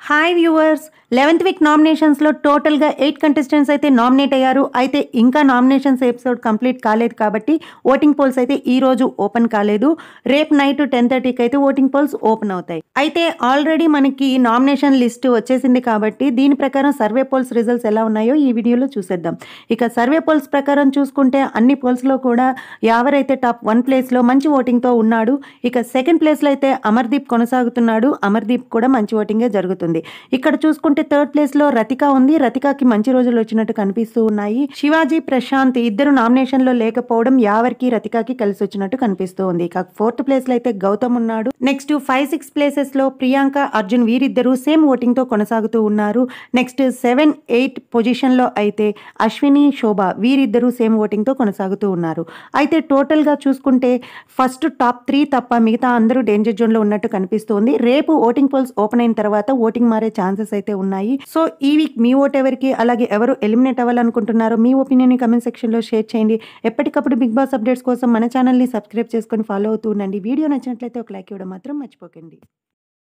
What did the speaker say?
hi viewers eleventh week నామినేషన్స్లో టోటల్గా eight contestants అయితే నామినేట్ అయ్యారు అయితే ఇంకా నామినేషన్స్ ఎపిసోడ్ కంప్లీట్ కాలేదు కాబట్టి ఓటింగ్ పోల్స్ అయితే ఈ రోజు ఓపెన్ కాలేదు రేపు నైట్ టెన్ థర్టీకి అయితే ఓటింగ్ పోల్స్ ఓపెన్ అవుతాయి అయితే ఆల్రెడీ మనకి నామినేషన్ లిస్ట్ వచ్చేసింది కాబట్టి దీని ప్రకారం సర్వే పోల్స్ రిజల్ట్స్ ఎలా ఉన్నాయో ఈ వీడియోలో చూసేద్దాం ఇక సర్వే పోల్స్ ప్రకారం చూసుకుంటే అన్ని పోల్స్లో కూడా యావర్ అయితే టాప్ వన్ ప్లేస్లో మంచి ఓటింగ్తో ఉన్నాడు ఇక సెకండ్ ప్లేస్లో అయితే అమర్దీప్ కొనసాగుతున్నాడు అమర్దీప్ కూడా మంచి ఓటింగే జరుగుతుంది ఇక్కడ చూసుకుంటే థర్డ్ ప్లేస్లో రతిక ఉంది రతికాకి మంచి రోజులు వచ్చినట్టు కనిపిస్తూ ఉన్నాయి శివాజీ ప్రశాంత్ ఇద్దరు నామినేషన్లో లేకపోవడం యావర్కి రతికాకి కలిసి వచ్చినట్టు కనిపిస్తూ ఉంది ఇక ఫోర్త్ ప్లేస్లో అయితే గౌతమ్ ఉన్నాడు నెక్స్ట్ ఫైవ్ సిక్స్ ప్లేసెస్లో ప్రియాంక అర్జున్ వీరిద్దరూ సేమ్ ఓటింగ్తో కొనసాగుతూ ఉన్నారు నెక్స్ట్ సెవెన్ ఎయిట్ పొజిషన్లో అయితే అశ్విని శోభ వీరిద్దరూ సేమ్ ఓటింగ్తో కొనసాగుతూ ఉన్నారు అయితే టోటల్గా చూసుకుంటే ఫస్ట్ టాప్ త్రీ తప్ప మిగతా అందరూ డేంజర్ జోన్లో ఉన్నట్టు కనిపిస్తుంది రేపు ఓటింగ్ పోల్స్ ఓపెన్ అయిన తర్వాత ఓటింగ్ మారే ఛాన్సెస్ అయితే ఉన్నాయి సో ఈ వీక్ మీ ఓట్ ఎవరికి అలాగే ఎవరు ఎలిమినేట్ అవ్వాలనుకుంటున్నారో మీ ఒపీనియన్ కమెంట్ సెక్షన్లో షేర్ చేయండి ఎప్పటికప్పుడు బిగ్ బాస్ అప్డేట్స్ కోసం మన ఛానల్ని సబ్స్క్రైబ్ చేసుకొని ఫాలో అవుతూ ఉండండి వీడియో నచ్చినట్లయితే ఒక లైక్ ఇవ్వడం మాత్రం మర్చిపోకండి